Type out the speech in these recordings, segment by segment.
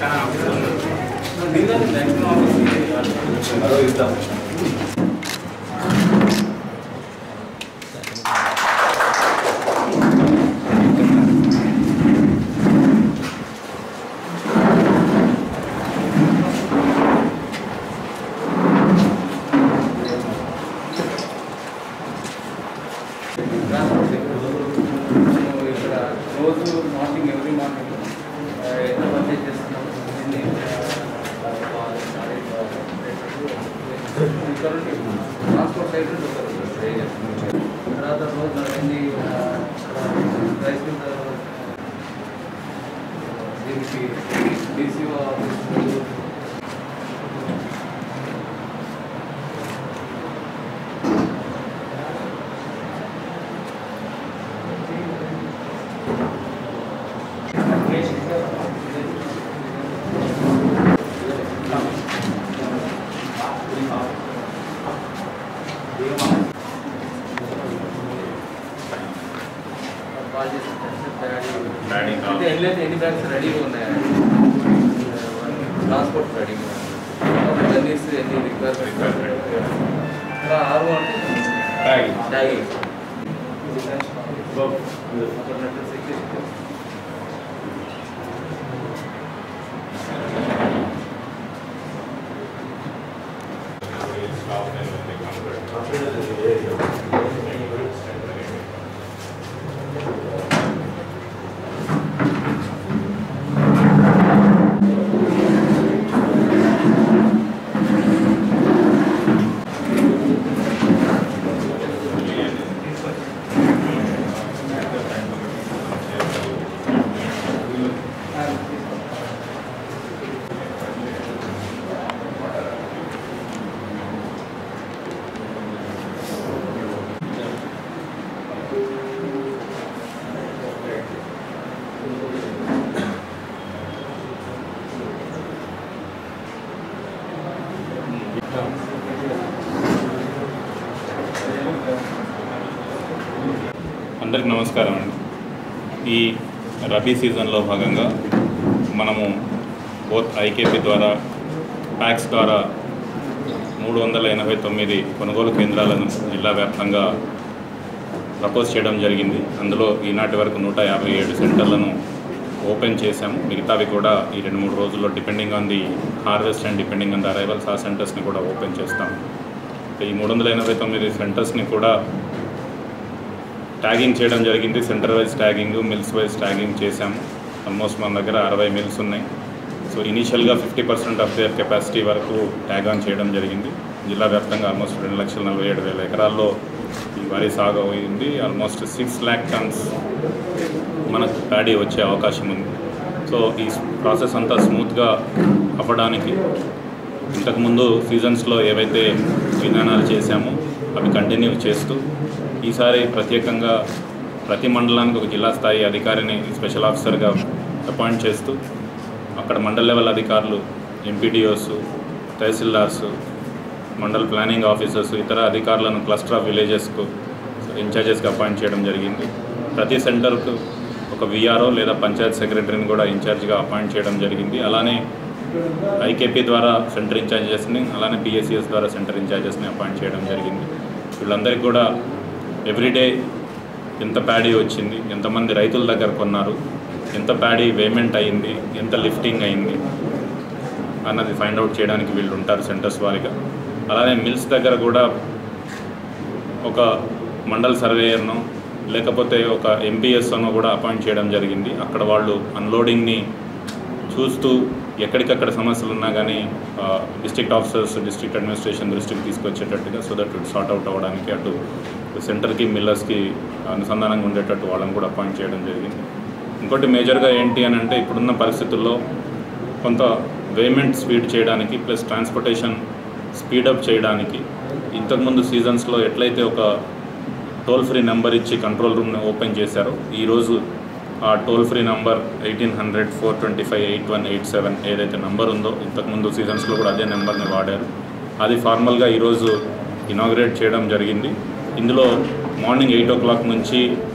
ఇక్కడ రోజు morning every morning ఎంత పర్చేజ్ చేస్తున్నాం ఎన్ని ట్రాన్స్పోర్ట్ సైడ్ నుండి వస్తారు తర్వాత రోజు ఎన్ని రైస్ మిల్ దీనికి డీసీఓ ఆఫీస్ బాగా Ready గా. అంటే ఎన్ని ఎన్ని బ్యాగ్స్ రెడీగా ఉన్నాయి ట్రాన్స్పోర్ట్ రెడీగా గన్నీస్ ఎన్ని రిక్వైర్మెంట్ ఇంకా ఆరు అంటే Tagging. ట్యాగింగ్ అందరికి నమస్కారం అండి ఈ రబీ సీజన్లో భాగంగా మనము బోత్ ఐకేపీ ద్వారా ప్యాక్స్ ద్వారా మూడు వందల ఎనభై తొమ్మిది కొనుగోలు కేంద్రాలను జిల్లా వ్యాప్తంగా ప్రపోజ్ చేయడం జరిగింది అందులో ఈనాటి వరకు నూట యాభై ఏడు సెంటర్లను ఓపెన్ చేశాము మిగతావి కూడా ఈ రెండు మూడు రోజుల్లో depending on the harvest and depending on the arrivals ఆ సెంటర్స్ని కూడా ఓపెన్ చేస్తాం ఈ మూడు వందల ఎనభై తొమ్మిది సెంటర్స్ని కూడా ట్యాగింగ్ చేయడం జరిగింది centre wise tagging mills wise tagging చేశాము ఆల్మోస్ట్ మన దగ్గర అరవై మిల్స్ ఉన్నాయి సో ఇనీషియల్గా fifty percent of their capacity వరకు ట్యాగ్ ఆన్ చేయడం జరిగింది జిల్లా వ్యాప్తంగా ఆల్మోస్ట్ రెండు లక్షల నలభై ఏడు వేల ఎకరాల్లో ఈ వరి సాగు అయింది ఆల్మోస్ట్ సిక్స్ ల్యాక్ టన్స్ మనకు ప్యాడీ వచ్చే అవకాశం ఉంది సో ఈ ప్రాసెస్ అంతా స్మూత్గా అవ్వడానికి ఇంతకుముందు సీజన్స్లో ఏవైతే విధానాలు చేశామో అవి కంటిన్యూ చేస్తూ ఈసారి ప్రత్యేకంగా ప్రతి మండలానికి ఒక జిల్లా స్థాయి అధికారిని స్పెషల్ ఆఫీసర్గా అపాయింట్ చేస్తూ అక్కడ మండల్ లెవెల్ అధికారులు MPDOs tahsildars mandal planning officers ఇతర అధికారులను క్లస్టర్ ఆఫ్ విలేజెస్కు ఇన్ఛార్జెస్గా అపాయింట్ చేయడం జరిగింది ప్రతి సెంటర్కు ఒక విఆర్ఓ లేదా పంచాయత్ సెక్రటరీని కూడా ఇన్ఛార్జ్గా అపాయింట్ చేయడం జరిగింది అలానే ఐకేపీ ద్వారా సెంటర్ ఇన్ఛార్జెస్ని అలానే పిఎస్సిఎస్ ద్వారా సెంటర్ ఇన్ఛార్జెస్ని అపాయింట్ చేయడం జరిగింది వీళ్ళందరికీ కూడా ఎవ్రీడే ఎంత ప్యాడీ వచ్చింది ఎంతమంది రైతుల దగ్గర కొన్నారు ఎంత ప్యాడీ పేమెంట్ అయింది ఎంత లిఫ్టింగ్ అయింది అన్నది ఫైండ్ అవుట్ చేయడానికి వీళ్ళు ఉంటారు సెంటర్స్ వారిగా అలానే మిల్స్ దగ్గర కూడా ఒక మండల్ సర్వేయర్ను లేకపోతే ఒక ఎంపీఎస్ను కూడా అపాయింట్ చేయడం జరిగింది అక్కడ వాళ్ళు అన్లోడింగ్ని చూస్తూ ఎక్కడికక్కడ సమస్యలు ఉన్నా కానీ డిస్ట్రిక్ట్ ఆఫీసర్స్ డిస్ట్రిక్ట్ అడ్మినిస్ట్రేషన్ దృష్టికి తీసుకొచ్చేటట్టుగా so that it sort out అవ్వడానికి అటు సెంటర్కి మిల్లర్స్కి అనుసంధానంగా ఉండేటట్టు వాళ్ళని కూడా అపాయింట్ చేయడం జరిగింది ఇంకోటి మేజర్గా ఏంటి అని అంటే ఇప్పుడున్న పరిస్థితుల్లో కొంత పేమెంట్ స్పీడ్ చేయడానికి ప్లస్ ట్రాన్స్పోర్టేషన్ స్పీడప్ చేయడానికి ఇంతకుముందు సీజన్స్లో ఎట్లయితే ఒక టోల్ ఫ్రీ నెంబర్ ఇచ్చి కంట్రోల్ రూమ్ని ఓపెన్ చేశారో ఈరోజు ఆ toll free number eighteen hundred four twenty five eight one eight seven ఏదైతే నెంబర్ ఉందో ఇంతకుముందు సీజన్స్లో కూడా అదే నెంబర్ని వాడారు అది ఫార్మల్గా ఈరోజు ఇనాగ్రేట్ చేయడం జరిగింది ఇందులో మార్నింగ్ ఎయిట్ ఓ క్లాక్ నుంచి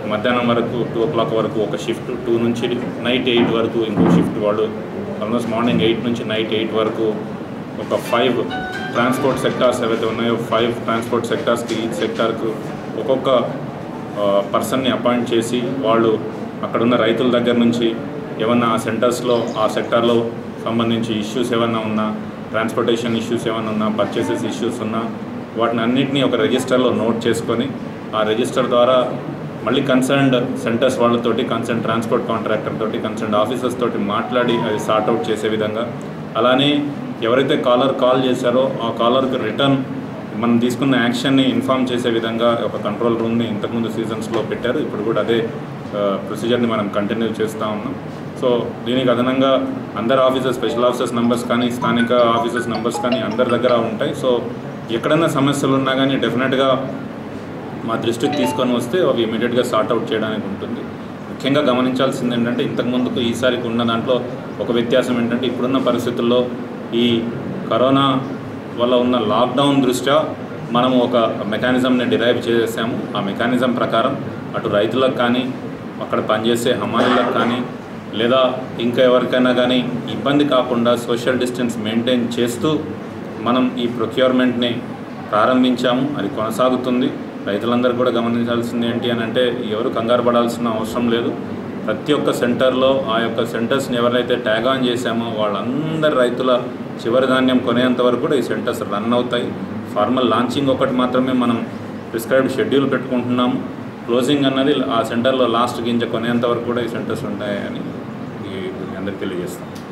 మధ్యాహ్నం వరకు టూ ఓ క్లాక్ వరకు ఒక షిఫ్ట్ టూ నుంచి నైట్ ఎయిట్ వరకు ఇంకో షిఫ్ట్ వాళ్ళు ఆల్మోస్ట్ మార్నింగ్ ఎయిట్ నుంచి నైట్ ఎయిట్ వరకు ఒక ఫైవ్ ట్రాన్స్పోర్ట్ సెక్టార్స్ ఏవైతే ఉన్నాయో ఫైవ్ ట్రాన్స్పోర్ట్ సెక్టార్స్కి ఈ సెక్టార్కు ఒక్కొక్క పర్సన్ని అపాయింట్ చేసి వాళ్ళు అక్కడున్న రైతుల దగ్గర నుంచి ఏమన్నా ఆ సెంటర్స్లో ఆ సెక్టార్లో సంబంధించి ఇష్యూస్ ఏమన్నా ఉన్నా ట్రాన్స్పోర్టేషన్ ఇష్యూస్ ఏమైనా ఉన్నా పర్చేసెస్ ఇష్యూస్ ఉన్నా వాటిని అన్నింటినీ ఒక రిజిస్టర్లో నోట్ చేసుకొని ఆ రిజిస్టర్ ద్వారా మళ్ళీ కన్సర్న్డ్ సెంటర్స్ వాళ్ళతోటి కన్సర్న్ ట్రాన్స్పోర్ట్ కాంట్రాక్టర్ తోటి కన్సర్న్ ఆఫీసర్స్ తోటి మాట్లాడి అది సార్ట్అవుట్ చేసే విధంగా అలానే ఎవరైతే కాలర్ కాల్ చేశారో ఆ కాలర్కి రిటర్న్ మనం తీసుకున్న యాక్షన్ని ఇన్ఫామ్ చేసే విధంగా ఒక కంట్రోల్ రూమ్ని ఇంతకుముందు సీజన్స్లో పెట్టారు ఇప్పుడు కూడా అదే ప్రొసీజర్ని మనం కంటిన్యూ చేస్తూ ఉన్నాం సో దీనికి అదనంగా అందరు ఆఫీసర్స్ స్పెషల్ ఆఫీసర్స్ నెంబర్స్ కానీ స్థానిక ఆఫీసర్స్ నెంబర్స్ కానీ అందరి దగ్గర ఉంటాయి సో ఎక్కడైనా సమస్యలు ఉన్నా కానీ డెఫినెట్గా మా దృష్టికి తీసుకొని వస్తే అవి ఇమీడియట్గా సార్ట్ అవుట్ చేయడానికి ఉంటుంది ముఖ్యంగా గమనించాల్సింది ఏంటంటే ఇంతకుముందుకు ఈసారికి ఉన్న దాంట్లో ఒక వ్యత్యాసం ఏంటంటే ఇప్పుడున్న పరిస్థితుల్లో ఈ కరోనా వల్ల ఉన్న లాక్డౌన్ దృష్ట్యా మనము ఒక మెకానిజంని డిరైవ్ చేసాము ఆ మెకానిజం ప్రకారం అటు రైతులకు కానీ అక్కడ పనిచేసే హమాలీలకు కానీ లేదా ఇంకా ఎవరికైనా కానీ ఇబ్బంది కాకుండా సోషల్ డిస్టెన్స్ మెయింటైన్ చేస్తూ మనం ఈ ప్రొక్యూర్మెంట్ని ప్రారంభించాము అది కొనసాగుతుంది రైతులందరూ కూడా గమనించాల్సింది ఏంటి అని అంటే ఎవరు కంగారు పడాల్సిన అవసరం లేదు ప్రతి ఒక్క సెంటర్లో ఆ యొక్క సెంటర్స్ని ఎవరైతే ట్యాగ్ ఆన్ చేశామో వాళ్ళందరి రైతుల చివరి ధాన్యం కొనేంత వరకు కూడా ఈ సెంటర్స్ రన్ అవుతాయి ఫార్మల్ లాంచింగ్ ఒకటి మాత్రమే మనం ప్రిస్క్రైబ్డ్ షెడ్యూల్ పెట్టుకుంటున్నాము క్లోజింగ్ అన్నది ఆ సెంటర్లో లాస్ట్ గింజ కొనేంత వరకు కూడా ఈ సెంటర్స్ ఉంటాయని ఈ అందరికి తెలియజేస్తాం